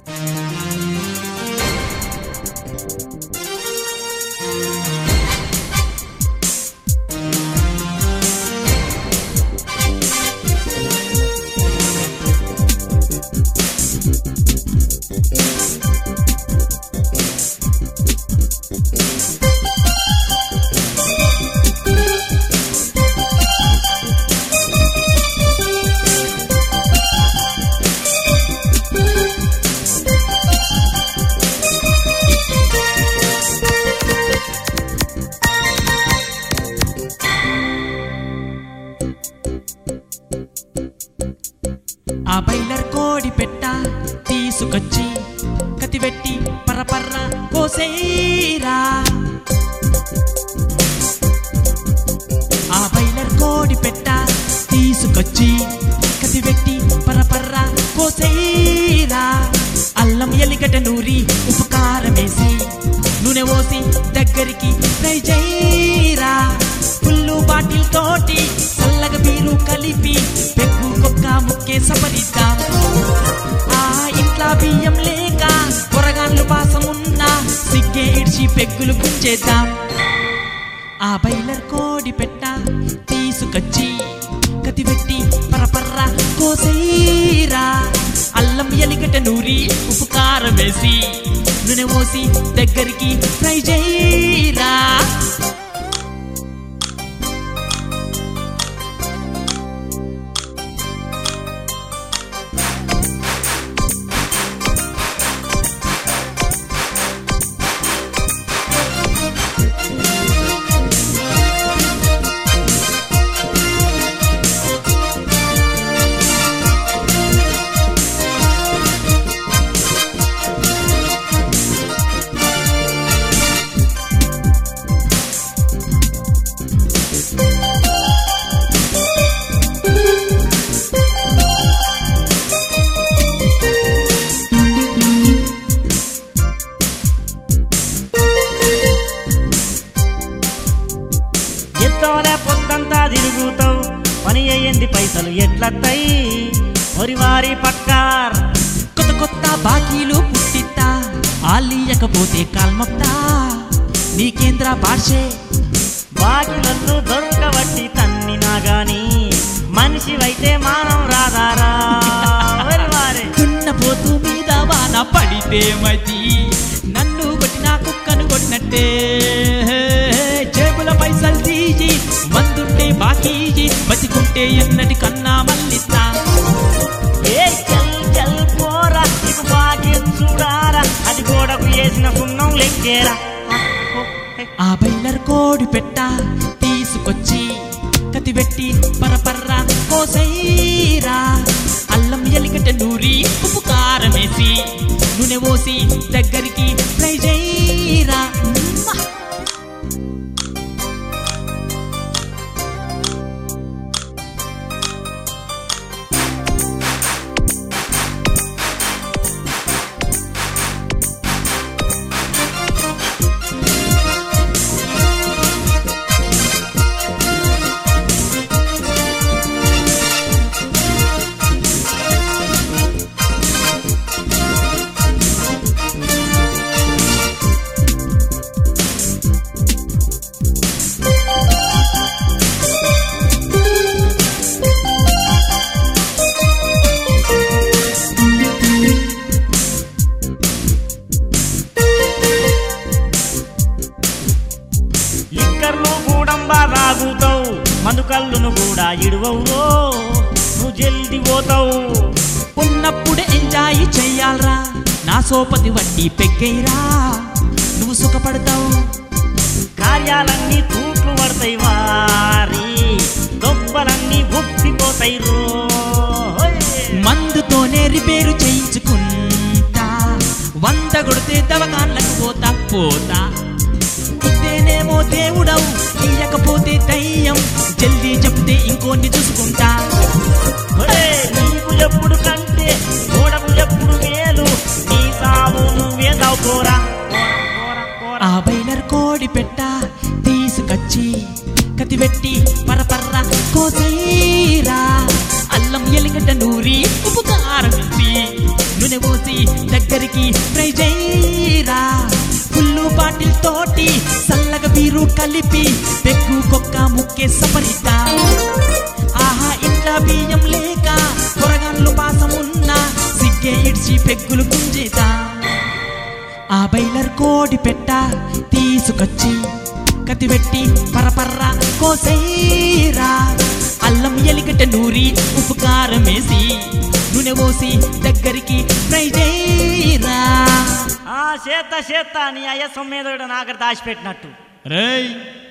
ఆ బైలర్ కోడి పెట్ట తీసుకొచ్చి కతివెట్టి పరపర్ర కోసేరా ఆ బైలర్ కోడి పెట్ట తీసుకొచ్చి కతివెట్టి పరపర్ర కోసేరా అల్లం ఎలిగడ్డ నూరి ఉప్పు కారం వేసి నూనె పోసి దగ్గరికి ఫ్రై చేయరా ఫుల్లు బాటిల్ తోటి చల్లగా బీరు కలిపి పెగ్గు కొక్క ముక్కే సపరిద్దాం ఆ ఇంట్లో బియ్యం లేక కూరగాన్లు పాసమున్నా సిగ్గే ఇడిచి పెగ్గులు గుంచేద్దాం ఆ బైలర్ కోడి పెట్ట తీసుకొచ్చి కతివెట్టి పరపర్ర కోసేరా అల్లం ఎలిగట నూరి ఉప్పు కారం వేసి నూనె పోసి దగ్గరికి ఫ్రై చేయరా ఎత్తోలే పొద్దంతా తిరుగుతావు పని అయ్యింది పైసలు ఎట్లత్తాయి ఒరివారి పక్కార్ కొత్త కొత్త బాకీలు పుట్టిత్తా ఆలియకపోతే కాల్మొక్తా నీకేంద్ర భాషే బాకి నన్ను దొరకబట్టి తన్నినా గాని మనిషివైతే మానం రాదారా ఒరివారి దున్నపోతు మీద వాన పడితే మతి నన్ను కొట్టిన కుక్కను కొట్టినట్టే జేబుల పైసలు తీసి మందుంటే బాకీ బతికుంటే ఎన్నటి కన్నా మల్లిస్తా ఏ చల్ చల్ పోరా నీకు భాగ్యం చూడారా అది గోడకు వేసిన సున్నం లెక్కేరా ఆ బైలర్ కోడి పెట్ట తీసుకొచ్చి కతివెట్టి పరపర్ర కోసైరా అల్లం ఎలిగట నూరి ఉప్పు కారం వేసి నూనె పోసి దగ్గరికి ఫ్రై చేయరా మ్మ! లిక్కర్లు కూడంబా తాగుతావు మందు కళ్ళును కూడా ఇడువవురో నువ్వు జల్ది పోతావు ఉన్నప్పుడు ఎంజాయ్ చెయ్యాలరా నా సోపతి వడ్డీ పెగ్గైరా నువ్వు సుఖపడతావు కార్యాలన్నీ తూట్లు పడతాయి వారి దొబ్బలన్నీ ఉప్పిపోతాయి రో మందుతోనే రిపేరు చేయించుకుంటా వంద కొడితే దవకాన్లకు పోతా పోతా ఇదేనేమో దేవుడవు తీయకపోతే దయ్యం జల్దీ చెప్తే ఇంకోన్ని చూసుకుంటా నీకు ఎప్పుడు కంటే గోడకు ఎప్పుడు మేలు నీ సావు నువ్వే దావుకోరా ఆ బైలర్ కోడి పెట్ట తీసుకొచ్చి కతివెట్టి పరపర్ర కోసైరా అల్లం ఎలిగడ్డ నూరి ఉప్పు కారం వేసి నూనె పోసి దగ్గర దగ్గరికి ట్రై చేయరా ఫుల్లు బాటిల్ తోటి సల్లగా బీరు కలిపి పెగ్గు కొక్క ముక్కే సపరిత ఆహా ఇంట్లో బియ్యం లేక కూరగాన్లు పాసమున్నా సిగ్గే ఇడ్చి పెగ్గులు గుంజేతా ఆ బైలర్ కోడి పెట్ట తీసుకొచ్చి కత్తిపెట్టి పరపర్ర కోసైరా అల్లం ఎలిగట నూరి ఉప్పు కారం వేసి నూనె పోసి దగ్గరికి ఫ్రై చేయరా ఆ చేత చేత నీ అయ్య సొమ్మేదో నాగర దాచిపెట్టినట్టు రేయ్